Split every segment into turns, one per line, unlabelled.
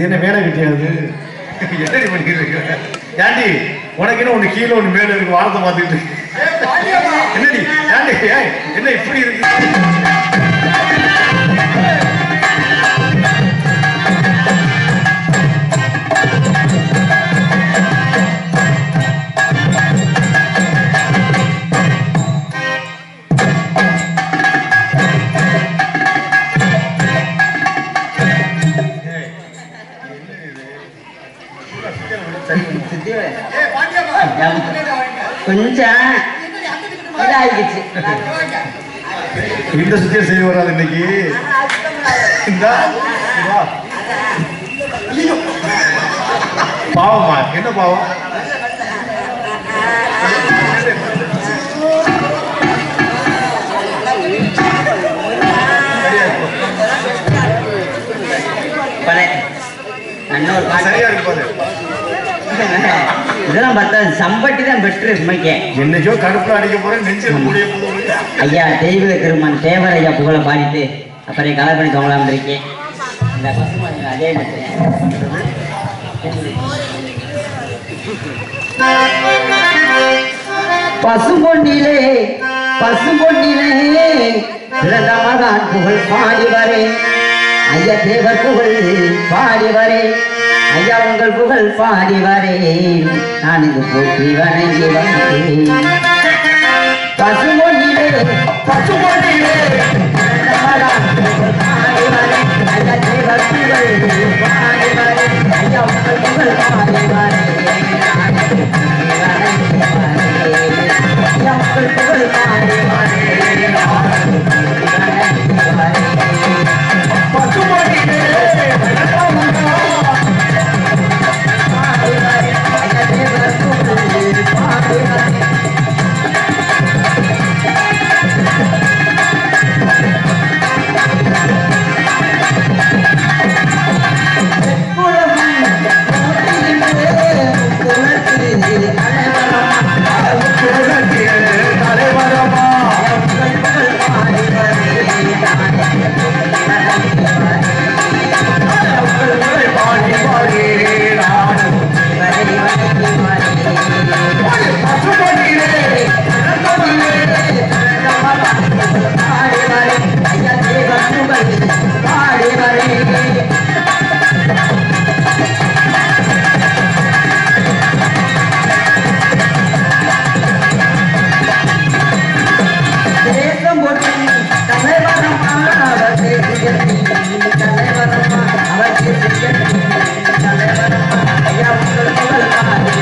இது என்ன வேலை கட்டியாது என்னடி பண்ணிக்கிறீங்க ஏண்டி உனக்கு என்ன ஒண்ணு கீழே ஒண்ணு மேல இருக்கு வாரத்தை பார்த்துக்கிட்டு என்னடி ஏண்டி ஏய், என்ன இப்படி இருக்கு
கொஞ்சம் இதாகிடுச்சு
இந்த சுத்தியம் செய்து வராது இன்னைக்கு இந்தா, இங்க வா. பாவமா என்ன பாவம்
பழைய இன்னொரு பாட்டு.
சரியா இருக்கு பாரு
இதெல்லாம் பார்த்தா சம்பட்டி தான் பெட்ரு சுமைக்க
என்னைக்கோ கடுப்புல அடிக்க போறேன் நெஞ்சில் முடிய போதும்
ஐயா தெய்வ திருமன் தேவர் ஐயா புகழை பாடிட்டு அப்புறம் கலை பண்ணி தோங்கலாம் இருக்கேன் இந்த பசுமாடு அதே மாதிரி பசும்பொன்னிலே பசும்பொன்னிலே பிறந்த மகான் புகழ் பாடி வரேன் ஐயா தேவர் புகழ் பாடி வரேன் ஐயா உங்கள் புகழ் பாடி வரேன் நான் இங்கு போற்றி வணங்கி வந்தேன் பசும்பொன்னிலே பசும்பொன்னிலே பிறந்த மகான் புகழ் பாடி வரேன் ஐயா தேவர் புகழ் பாடி வரேன் ஐயா உங்கள் புகழ் பாடி வரேன் நான் இங்கு போற்றி வணங்கி வரேன் ஐயா உங்கள் புகழ் பாடி வரேன் நான் இங்கு போற்றி வணங்கி வரேன் பசும்பொன்னிலே பிறந்த மகான் பாடி வரேன் ஐயா தேவர் புகழ் பாடி வரேன் தேசம் போற்றி தலைவரமா அவர் தேசியத்தி தலைவரமா அவர் தேசியத்தி தலைவரமா ஐயா உங்கள் புகழ் பாடி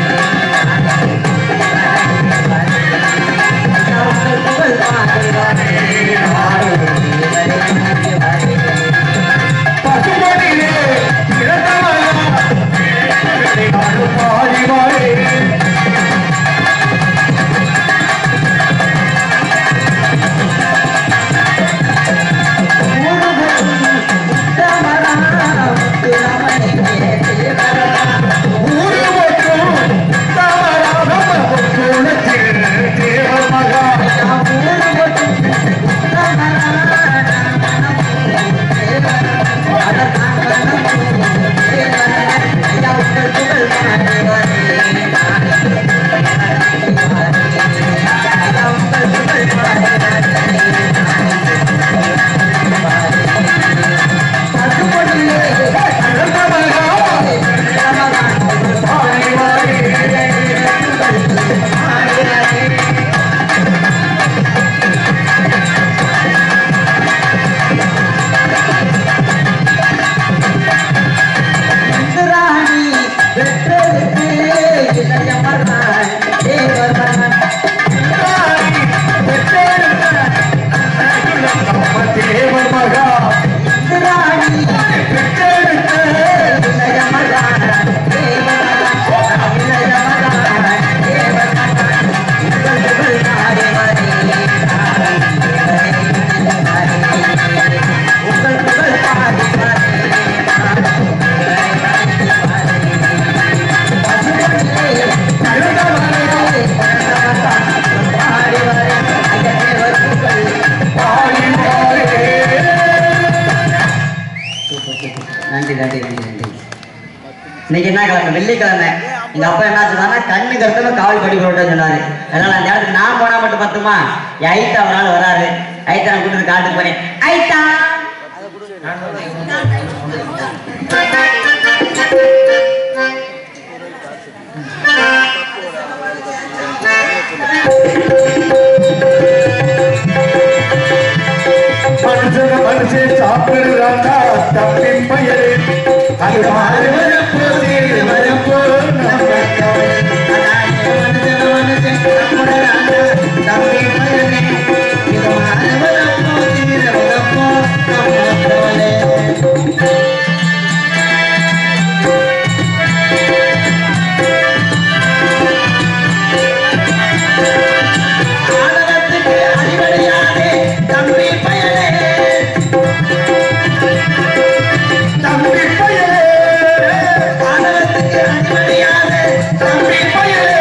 ஐயா உங்கள் புகழ் பாடி
பசுமதியிலே பிறந்தவளா, நாடு பாடி வாழே. ஊரு மட்டும் தாராளம பொற்குணத்தில் தேவர் மகா. பாடி வாழே. தாய் பெற்றெடுத்த நம்ம தேவர் மகா பெற்றெடுத்த பிறந்தவளா,
இன்னைக்கு என்ன கிழமை வெள்ளிக்கிழமை எங்க அப்பா என்ன சொன்னாங்க கண்ணு கருத்தமா காவல் படி போட்டேன்னு சொன்னாரு அதனால அந்த இடத்துக்கு நான் போனா மட்டும் பத்துமா என் ஐட்டா ஒரு நாள் வராரு ஐட்டா நான் கூட்டு காட்டுக்கு போனேன் ஐட்டா
மனுஷன மனுஷன் சாப்பிடுறாண்டா தப்பி பயலே அது மாறி வரப்போ தீர்ந்து வரப்போ நம்ம கவலை. தம்பி பயலே தம்பி பயலே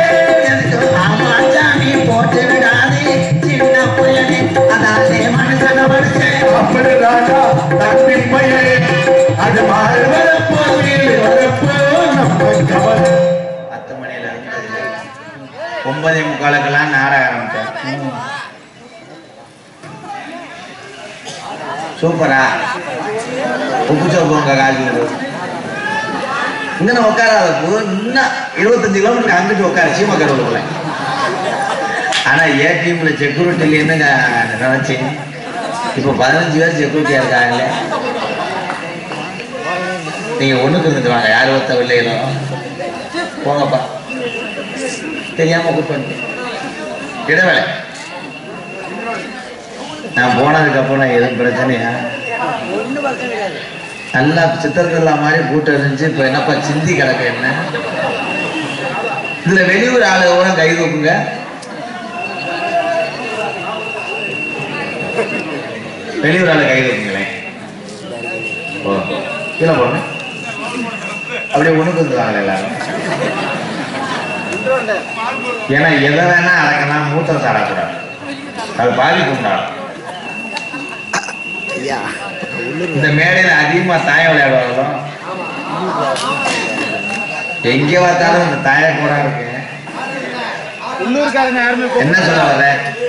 சாப்பிடுறாண்டா தப்பி பயலே அது மாறி வரப்போ தீர்ந்து வரப்போ நம்ம கவலை
பத்து மணியில ஒன்பதே முக்காலுக்கெல்லாம் நாடக ஆரம்பிச்சேன் சூப்பரா உப்பு சோப்பு உங்க காலையில் இன்னும் உட்காராத போ இன்னும் இருபத்தஞ்சு கிலோமீட்டர் அங்கிட்டு உட்கார சீமா கடவுளுக்குள்ள ஆனா ஏடிஎம்ல செக்யூரிட்டி இல்லைன்னு நான் நினைச்சேன் இப்போ பதினஞ்சு பேர் செக்யூரிட்டியா இருக்காங்கல்ல நீங்க ஒண்ணுக்கு இருந்துட்டு வாங்க யார் ஒருத்த பிள்ளைகளோ போங்கப்பா தெரியாம கூப்பிட்டு இடவேளை நான் போனதுக்கு அப்புறம் எதுவும் பிரச்சனையா நல்லா சித்திரக்கல்லா மாதிரி கூட்டம் இருந்துச்சு இப்ப என்னப்பா சிந்தி கிடக்கு என்ன இதுல வெளியூர் ஆளு கூட கை தூக்குங்க வெளியூர் ஆளு கை தூக்குங்களேன் ஓ கீழே போடுங்க அப்படியே ஒண்ணுக்கு வந்துருவாங்க எல்லாரும் ஏன்னா எதை வேணா அடக்கலாம் மூத்திரம் சாடக்கூடாது அது பாதிப்பு உண்டாகும் இந்த மேடையில அதிகமா தாய விளையாடுவாங்களோ எங்க பார்த்தாலும் இந்த தாய கூட இருக்கு
உள்ளூர்காரங்க யாருமே
என்ன சொல்ல வர்ற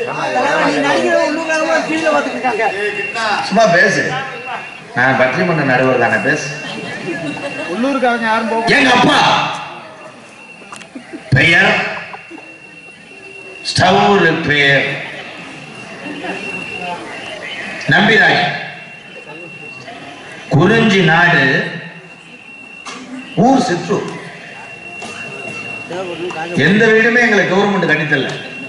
சும்மா பேசு நான் பட்டிமன்ற நடுவர் தானே பேசு
உள்ளூர்காரங்க யாரும் போக
எங்க அப்பா பெயர் ஸ்டவ் ரிப்பேர் நம்பிராய் குறிஞ்சி நாடு ஊர் சிற்றூர் எந்த வீடுமே எங்களுக்கு கவர்மெண்ட் கட்டித்தல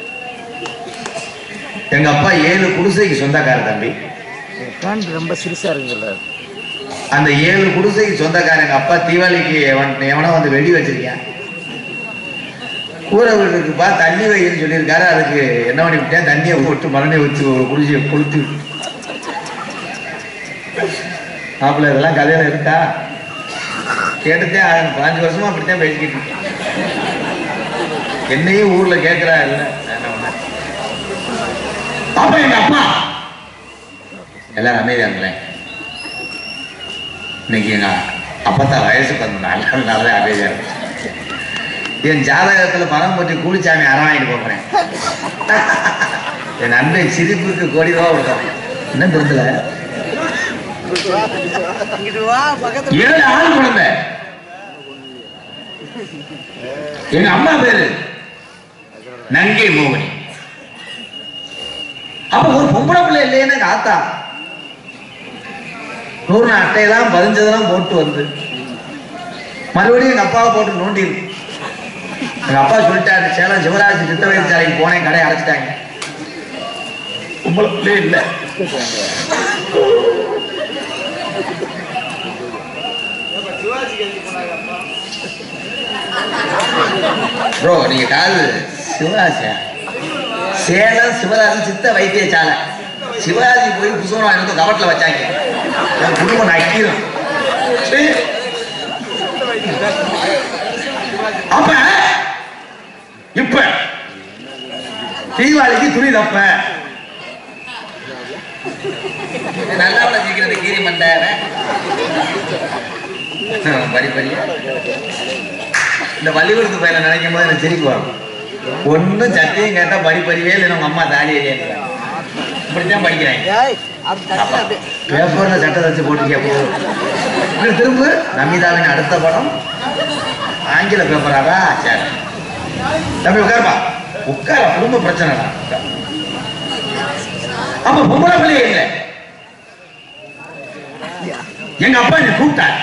எங்க அப்பா ஏழு குடிசைக்கு சொந்தக்கார தம்பி
ரொம்ப சிறுசா இருக்குல்ல
அந்த ஏழு குடிசைக்கு சொந்தக்காரன் எங்க அப்பா தீபாவளிக்கு எவன் எவனோ வந்து வெடி வச்சிருக்கான் கூரை வீட்டுக்குப்பா தண்ணி வைன்னு சொல்லியிருக்காரு அதுக்கு என்ன பண்ணி விட்டேன் தண்ணியை போட்டு மறுபடியும் வச்சு ஒரு குடிசையை கொளுத்தி விட்டு மாப்பிள்ள இதெல்லாம் கதையில இருக்கா கேட்டுட்டே ஆகணும் பாஞ்சு வருஷமா அப்படித்தான் பேசிக்கிட்டு இருக்கேன் என்னையும் ஊர்ல கேட்கிறா இல்ல என்ன பண்ண? அப்ப எங்க அப்பா எல்லாரும் அமைதியா இருங்களேன் இன்னைக்கு எங்க அப்பத்தான் வயசுக்கு வந்த நாள் அதனாலதான் அமைதியா இருக்கு என் ஜாதகத்துல பணம் போட்டு கூலிச்சாமி அறம் வாங்கிட்டு போறேன் என் அன்பை சிரிப்புக்கு கோடி ரூபா கொடுத்தோம் என்ன தெரியல ஏழு ஆள் குழந்தை எங்க அம்மா பேரு நங்கை மோகினி அப்ப ஒரு பொம்பளை பிள்ளை இல்லைன்னு எங்க ஆத்தா நூறு நாள் அட்டையெல்லாம் பதிஞ்சதெல்லாம் போட்டு வந்து மறுபடியும் எங்க அப்பாவை போட்டு நோண்டி எங்க அப்பா சொல்லிட்டாரு சேலம் சிவராஜ் சித்த வைத்தியசாலைக்கு போனேன் கடையை அடைச்சிட்டாங்க பொம்பளை பிள்ளை இல்ல ப்ரோ நீங்க காது சிவராஜா சேலம் சிவராஜ் சித்த வைத்தியசாலை சிவராஜி போய் புசுவனம் வாங்கி வந்து கவட்டில் வச்சாங்க என் குடும்பம் நக்கிடும் சீ. அப்ப இப்ப தீபாவளிக்கு துணி தப்ப நல்லா வளர்ச்சிக்கிறது கீரி மண்டை படி படியா இந்த பள்ளிக்கூடத்து பையனை நினைக்கும் போது எனக்கு சிரிப்பு வரும் ஒன்றும் சத்தியம் கேட்டா படி படிவே இல்லை உங்க அம்மா தாடி இல்லையா இப்படித்தான் படிக்கிறேன் பேப்பர்ல சட்டை தச்சு போட்டுக்கே போதும் திரும்ப நமிதாவின் அடுத்த படம் ஆங்கில பேப்பராடா சரி தம்பி உட்காருப்பா உட்கார குடும்ப பிரச்சனைடா உட்கார். அப்ப பொம்பளை பிள்ளையே இல்லை எங்க அப்பா என்னை கூப்பிட்டார்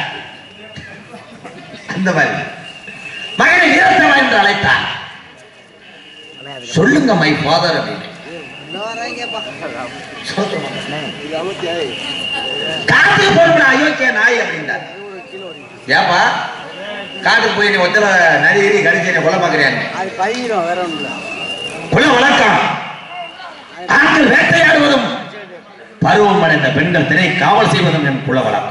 அந்த மாதிரி மகனை வீரத்தவா என்று அழைத்தார் சொல்லுங்க மை ஃபாதர் அப்படின்னு சோத்திரம். காட்டுக்கு போன அயோக்கிய நாய் அப்படின்றார் ஏப்பா காட்டுக்கு போய் நீ ஒத்தல நரியிரி கடிச்சு என்ன கொலை பாக்குறியான்னு
அது பழகிடும் வேற ஒண்ணும் இல்ல
குல வழக்கம் ஆண்கள் வேட்டையாடுவதும் பருவம் அடைந்த பெண்கள் திணை காவல் செய்வதும் என் குல வழக்கம்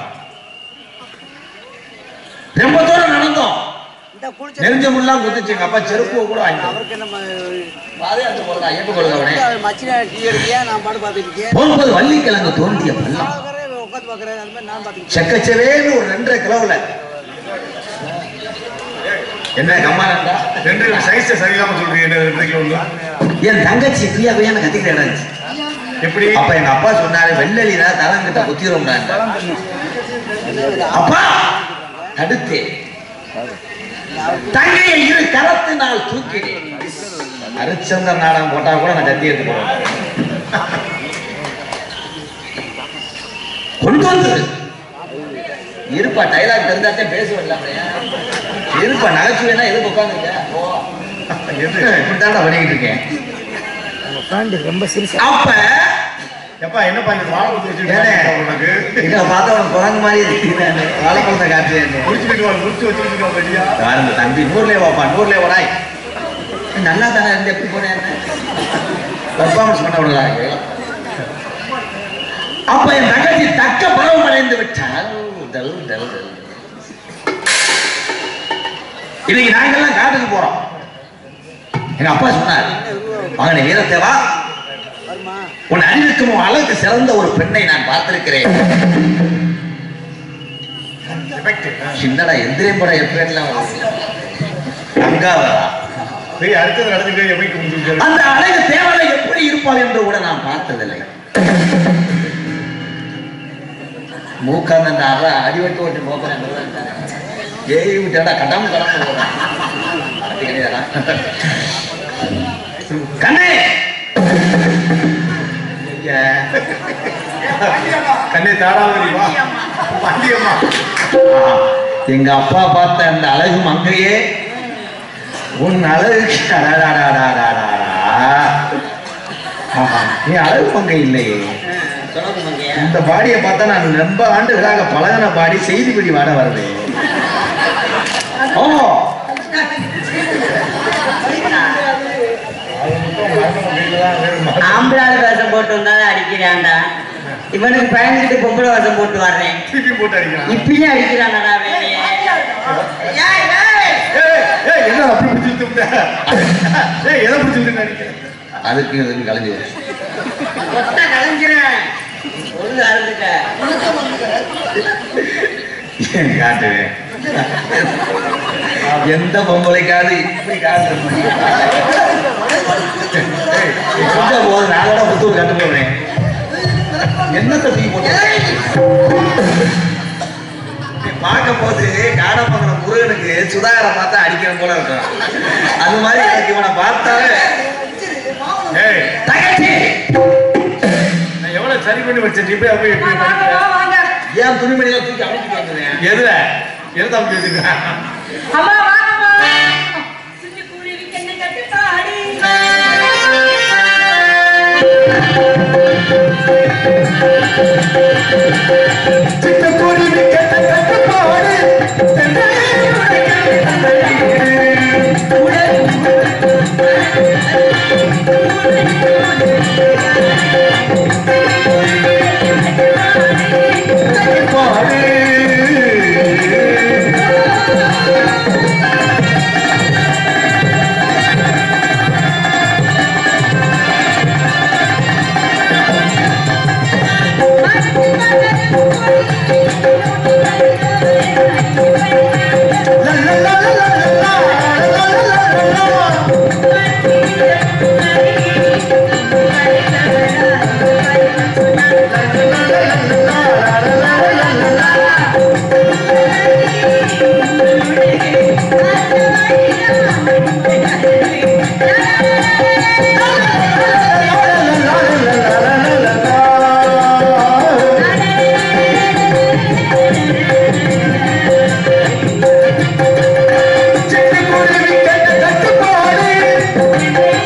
ரொம்ப தூரம் நடந்தோம்
இந்த குளிச்ச
நெருஞ்சமுல்லாம் குதிச்சு எங்க அப்பா செருப்பு கூட வாங்கிட்டு
அவருக்கு நம்ம
பாதையாத்து போறதா ஐயப்ப கொள்கவனே
மச்சினா டீ அடிக்கியா நான் பாட்டு பார்த்துட்டு இருக்கேன்
போகும்போது வள்ளிக்கிழங்கு தோன்றிய பள்ளம்
உட்காந்து பார்க்கறேன் அது மாதிரி நான் பார்த்துட்டு
செக்கச்சவேன்னு ஒரு ரெண்டரை கிலோவுல என்ன கம்மாண்டா
ரெண்டு சைஸ் சரியில்லாம சொல்றீங்க என்ன ரெண்டு கிலோ ஒண்ணு
என் தங்கச்சி பிரியா பையன் கத்திக்கிற இடம் இருந்துச்சு.
எப்படி
அப்ப எங்க அப்பா சொன்னாரு வெள்ளலினா தலங்கிட்ட குத்திரும் அப்பா தடுத்தே தங்கையை இரு கரத்தினால் தூக்கினேன் ஹரிச்சந்திர நாடகம் போட்டா கூட நான் கத்தி எடுத்து போறேன் கொண்டு வந்தது இருப்பா டைலாக் தெரிஞ்சாத்தே பேசுவேன் இருப்பா நகைச்சுவேனா எதுக்கு உட்காந்துருக்க
எது
இப்படித்தான்டா பண்ணிக்கிட்டு இருக்கேன்
உங்க ஃப்ரெண்டு ரொம்ப சிரிசா
அப்ப
எப்பா என்னப்பா இந்த வாழைப்பழத்தை
ஏனே?
வச்சுட்டு உனக்கு
இதை பார்த்தா உனக்கு குரங்கு மாதிரி இருக்கிறானே வாழைப்பழத்தை காட்டுறேன்
முடிச்சுட்டு வா முடிச்சு வச்சுட்டு பட்டியா
பாருங்க தம்பி நூறுலே வாப்பா நூறுலே வராய் நல்லா தானே இருந்து எப்படி போனேன் பர்ஃபார்மன்ஸ் பண்ண விடலாம் அப்ப என் தங்கச்சி தக்க பருவம் அடைந்து விட்டால் டல், டல், டல். இன்னைக்கு நாங்கெல்லாம் காட்டுக்கு போறோம் எங்க அப்பா சொன்னார் மகனை வீரத்தேவா
வருமா
உன் அறிவிக்கும் உன் அழகு சிறந்த ஒரு பெண்ணை நான் பார்த்திருக்கிறேன்
எஃபெக்ட்
சின்னடா எந்திரம் படம் எப்படிலாம் அங்காவா
போய் அடுத்தது நடந்துக்கிட்டே எஃபெக்ட் முடிச்சு
அந்த அழகு தேவலை எப்படி இருப்பாள் என்று கூட நான் பார்த்ததில்லை மூக்காந்த அந்த அற அடிவட்டு ஓட்டு மோக்கிறேன் ஏறி விட்டாடா கட்டாம கடந்து போறேன் அது கிடையாதா கண்ணே ஐயா.
கண்ணே தாராவதி வா பாண்டியம்மா
ஆஹா. எங்க அப்பா பார்த்த அந்த அழகு மங்கையே உன் அழகுக்கு அடடடடடடடா. ஆஹா. நீ அழகு மங்கை இல்லையே
தொடர்பு மங்கையா
இந்த பாடியை பார்த்தா நான் ரொம்ப ஆண்டுகளாக பழகின பாடி செய்திப்படி வாட வருது ஓ
ஆம்பளால வேஷம் போட்டு வந்தாலும் அடிக்கிறான்டா இவனுக்கு பயந்துட்டு பொம்பளை வேஷம் போட்டு வர்றேன்
திருப்பி போட்டு அடிக்கிறான்
இப்படியே அடிக்கிறானடா வேலையே ஏய், ஏய்.
ஏய், ஏய், என்ன அப்படி பிடிச்சு விட்டு ஏய் எதை பிடிச்சு விட்டு அடிக்கிறேன்
அதுக்கு இதுக்கு கலைஞ்சு போச்சு.
கொத்த கலைஞ்சிரேன் ஒழுங்கு அறுத்துக்க
ஏன் காட்டுவேன் எந்த பொம்பளைக்காவது இப்படி காட்டு போது நாளோட புத்தூர் கட்டு போடுறேன் என்னத்தை தூக்கி போட்டு பார்க்கும் போது காடமங்கல முருகனுக்கு சுதாகரை பார்த்தா அடிக்கணும் போல இருக்கும் அது மாதிரி எனக்கு இவனை பார்த்தாலே
ஏய்
தகச்சி
நான் எவ்வளவு சரி பண்ணி வச்சேன் நீ போய் அப்படியே இப்படி பண்ணிக்கிற.
ஏன் துணிமணிலாம் தூக்கி அமைச்சிட்டு வந்துடுறேன்
எதுல எதை தம்பி வச்சிருக்கேன்
அம்மா வாங்கம்மா சுத்தி குருவிக்கு என்ன கட்டுப்பாடு
ஆ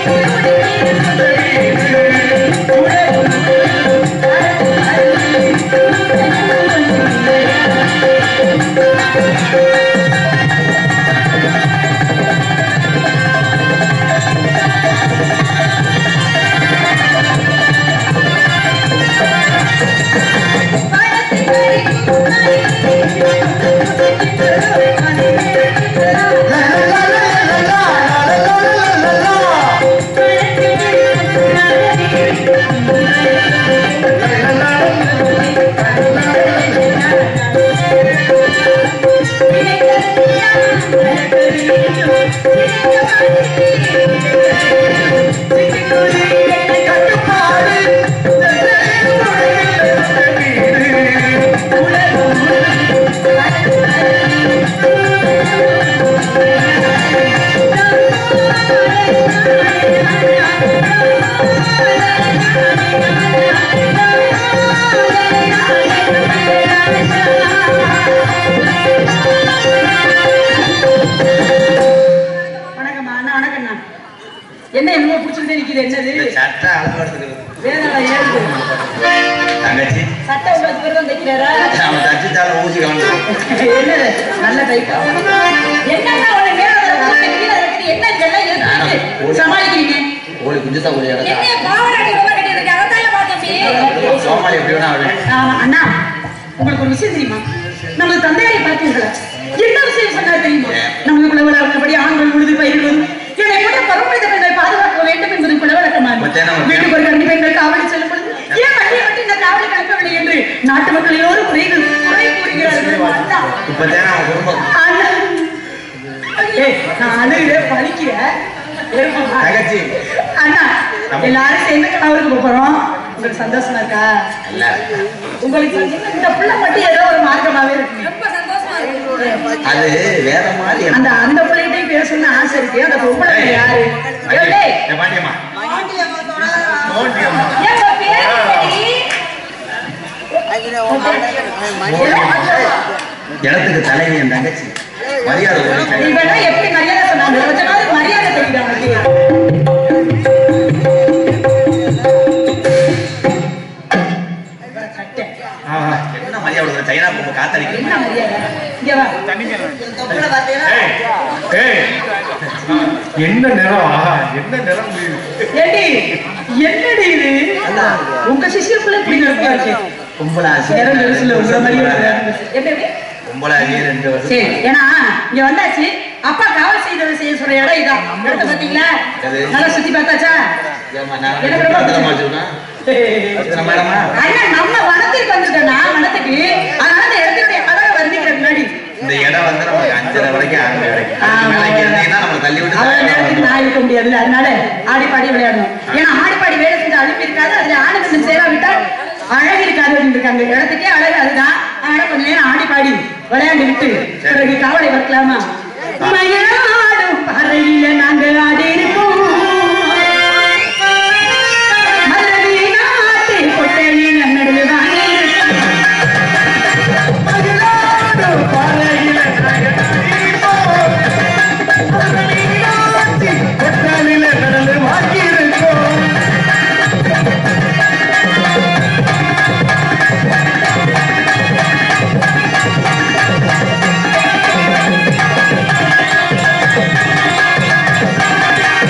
வணக்கம்மா அண்ணா வணக்கம்ண்ணா என்ன என்னமோ பிடிச்சிருந்தே நிக்குது என்னது
இந்த சட்டை அளவு எடுத்துக்கிறது
வேதனை ஏறுது
தங்கச்சி
சட்டை உங்களுக்கு பேர் தான் தைக்கிறாரா
அவன் தச்சுத்தால ஊசி கலந்து
என்னது நல்ல டைப்பா என்னன்னா உனக்கு மேல வர கூட்டை கீழே இருக்குது என்ன இதெல்லாம் இருக்குது சமாளிக்கிறீங்க
கோழி குஞ்சுத்தா கோழி
என்ன
அடக்கா
பாவடாட்டி ரொம்ப கட்டி இருக்கு அதான் பார்த்தேன்
சோமாளி எப்படி வேணா அவளே
ஆமா, அண்ணா உங்களுக்கு ஒரு விஷயம் தெரியுமா நமது தந்தையாரை பார்த்தீர்களா என்ன விஷயம் சொன்னார் தெரியுமா நமது குலவளப்படி ஆண்கள் உழுது பயிர்களும் என்னை போன்ற பரம்பரை பெண்களை பாதுகாக்க வேண்டும் என்பது குலவழக்கமா
மச்சான், நம்ம
வீட்டுக்கு ஒரு கண்டி பெண்கள் காவலி செல்லும் பொழுது ஏன் வண்டியை மட்டும் இந்த காவலி அனுப்பவில்லை என்று நாட்டு மக்கள் எல்லோரும் குறைகள் குறை கூறுகிறார்கள் அண்ணா
இப்பதான் அவன் குடும்பம்
அண்ணா ஏய், நான் அழுகிறே பழிக்கிறேன்
தங்கச்சி
அண்ணா எல்லாரும் சேர்ந்து கணவருக்கு போறோம் உங்களுக்கு சந்தோஷமா இருக்கா
இல்ல
உங்களுக்கு என்ன இந்த புள்ள மட்டும் ஏதோ ஒரு மார்க்கமாவே இருக்கு ரொம்ப சந்தோஷமா
அது வேற மாதிரி
அந்த அந்த பிள்ளைகிட்டையும் பேசணும்னு ஆசை இருக்கு அந்த பொம்பளை பிள்ளை யாரு ஏய், டேய்,
ஏய், பாண்டியம்மா
ஏன் உன் பேர் என்னடி?
இடத்துக்கு தலைவி என் தங்கச்சி மரியாதை
நீ
கொடுக்க
வேணா எப்படி மரியாதை சொன்னாங்க கொஞ்சமாவது மரியாதை தெரியுது அவனுக்கு சட்டை.
ஆஹா.
என்ன மரியாதை கொடுக்குற சைனா பொம்மை காத்தடிக்கிறேன்
என்ன மரியாதை இங்க வா
ஏய், ஏய், என்ன நிறம் ஆஹா என்ன நிறம் முடியுது
ஏடி என்னடி இது உங்க சிஷியருக்குள்ள இப்படி நினைப்பா இருக்கு
கும்பலா
நேரம் நெரிசல்ல உங்களை மாதிரியே இருக்கு. எப்படி எப்படி
கும்பலா ரெண்டு வருஷம்
சரி ஏன்னா இங்க வந்தாச்சு அப்பா காவல் செய்ததை செய்ய சொல்ற இடம் இதான் இடத்த பாத்தீங்களா
எது?
நல்லா சுத்தி பார்த்தாச்சா
ஏம்மா, நான்
எனக்கு ரொம்ப
பத்திரமா
பிடிச்சிருக்கு.
வச்சிருக்கேன். பத்திரமா மேடமா?
அண்ணா நம்ம வனத்திற்கு வந்துட்டோம்னா வனத்துக்கு அதனால இந்த இடத்தினுடைய அழகை வர்ணிக்கிற முன்னாடி
இந்த இடம் வந்து நமக்கு அஞ்சரை வரைக்கும் ஆறு வரைக்கும் அதுக்கு மேல இங்க இருந்தீங்கன்னா நம்மளை தள்ளி விட்டு
அவ்வளவு நேரத்துக்கு நான் இருக்க முடியாதுல்ல அதனால ஆடி பாடி விளையாடணும் ஏன்னா ஆடி பாடி வேலை செஞ்சு அழுப்பி இருக்காது அதுல ஆடு கொஞ்சம் சேராவிட்டால் அழகு இருக்காது அப்படின்னு இருக்காங்க இடத்துக்கே அழகு அதுதான் அதனால கொஞ்ச நேரம் ஆடி பாடி விளையாண்டு விட்டு பிறகு காவலை வைக்கலாமா மயிலாடும் பறையில நாங்க ஆடி இருக்கோம் மலரி நாட்டு கொட்டையின் நடுவில் வாங்கி
மயிலாடும் பறையில நாங்க ஆடியிருப்போம். மயிலாட்டி கொட்டாலில கடந்து வாங்கியிருக்கோம்.
ஆ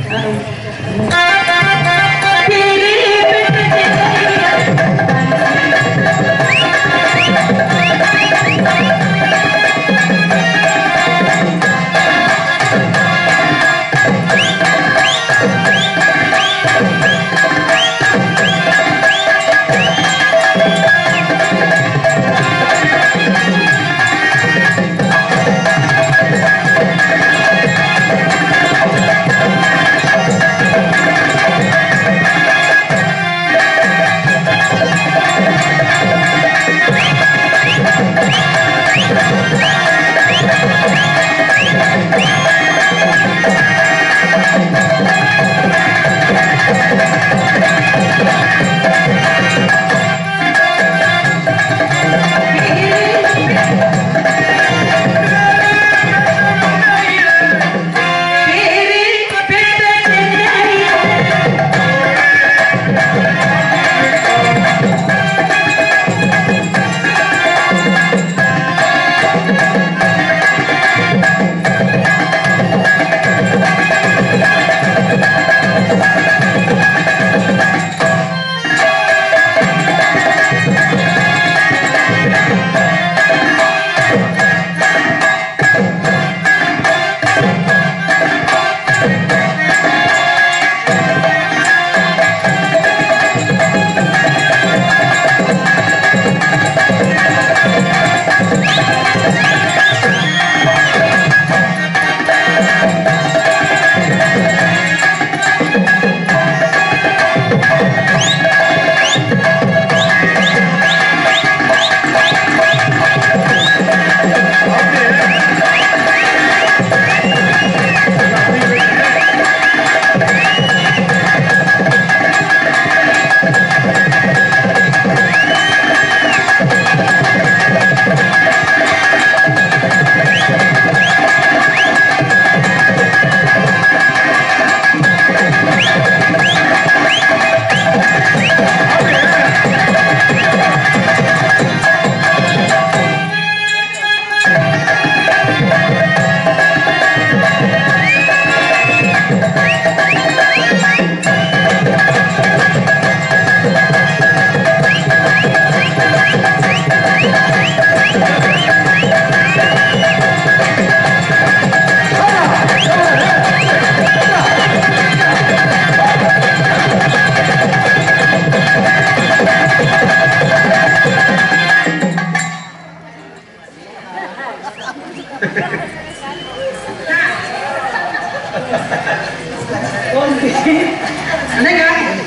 என்னங்க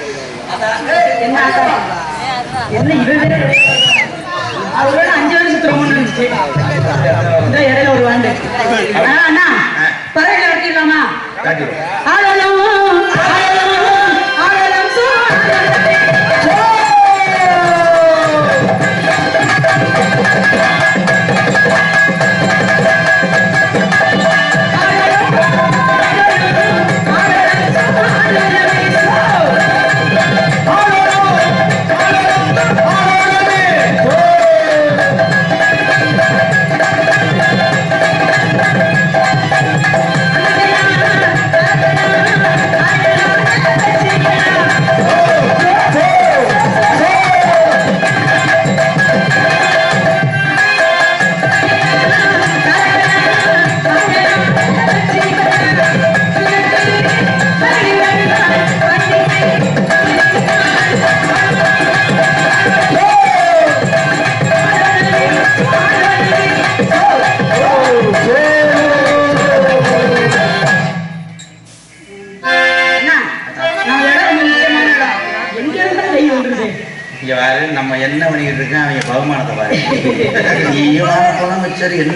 என்ன ஆட்டா? என்ன இது அவரோட அஞ்சு வருஷம் சுத்தரமுன்னு இருந்துச்சு இந்த இடையில ஒரு வாண்டு ஆ, அண்ணா பறவைகளை வெட்டிடலாமா
காட்டிடுவோம்
ஆடலம் ஆடலம் ஆடலம் சூழலே. அண்ணா, நம்ம இடம் ரொம்ப முக்கியமான இடம். எங்க இருந்தா கை வந்துருது
இங்க பாரு நம்ம என்ன பண்ணிக்கிட்டு இருக்கோம் அவங்க பகுமானத்தை பாரு நீயும் போன சரி என்ன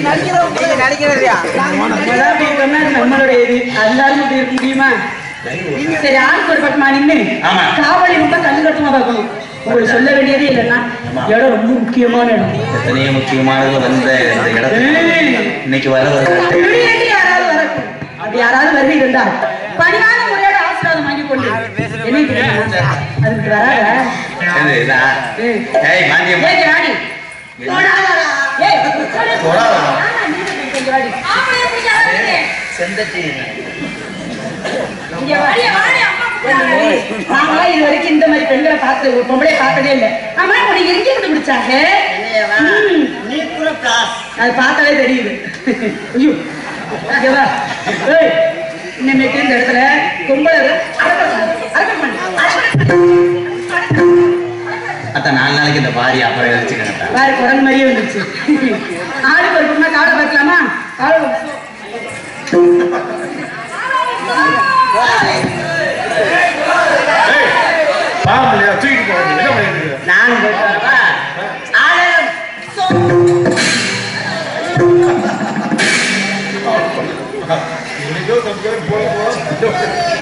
நம்மதான் அப்படி இருக்கோம்னா அது நம்மளுடைய இது எல்லாரும் இப்படி இருக்க முடியுமா சரி ஆளுக்கு ஒரு பக்கமா நின்னு
ஆமா.
காவலி ரொம்ப கண்ணு கட்டுமா பார்க்கணும் உங்களுக்கு சொல்ல வேண்டியதே இல்லைன்னா
ஆமா.
இடம் ரொம்ப முக்கியமான இடம்
எத்தனையோ முக்கியமானது வந்த இந்த இடத்துல
ஏய்.
இன்னைக்கு வர வர
திடீரென்று யாராவது வரக்கூடும் அப்படி யாராவது வருகை இருந்தால் பணிவான முறையோட ஆசீர்வாதம் வாங்கி கொண்டு என்ன தெரியுமா? அதுக்கு வராத
என்னது இதா?
ஏய்.
ஏய் மாந்தியம்
ஏய், வாடி. தொடாதடா. ஏய்,
தொடாதடா.
ஆமா, நீ கொஞ்சம் வாடி.
செந்தட்டி
இங்க வா. நாங்களாம் இது வரைக்கும் இந்த மாதிரி பெண்களை பார்த்து ஒரு பொம்பளை பார்த்ததே இல்லை ஆமா உனக்கு எங்க இருந்து பிடிச்சாங்க ம்.
நீ கூட பிளாஸ்
அது பார்த்தாலே தெரியுது ஐயோ இங்க வா. ஏய், இனிமேட்டு இந்த இடத்துல பொம்பளை அரக்கம் பண்ணு, அரக்கம் பண்ணு, அரக்கம் பண்ணு.
அத்த நாலு நாளைக்கு இந்த பாரி அப்புறம் வச்சுக்கணும்
வேற குரங்கு மாதிரியே வந்துருச்சு ஆளுக்கு ஒரு பொண்ணா காலை பார்க்கலாமா காலை
ஏய், பாவம் இல்லையா தூக்கிட்டு போக என்ன பண்ணிட்டு இருக்க?
நானும் போயிட்டு வரவா ஆளு
இன்னைக்கோ கொஞ்சம் போய் போய்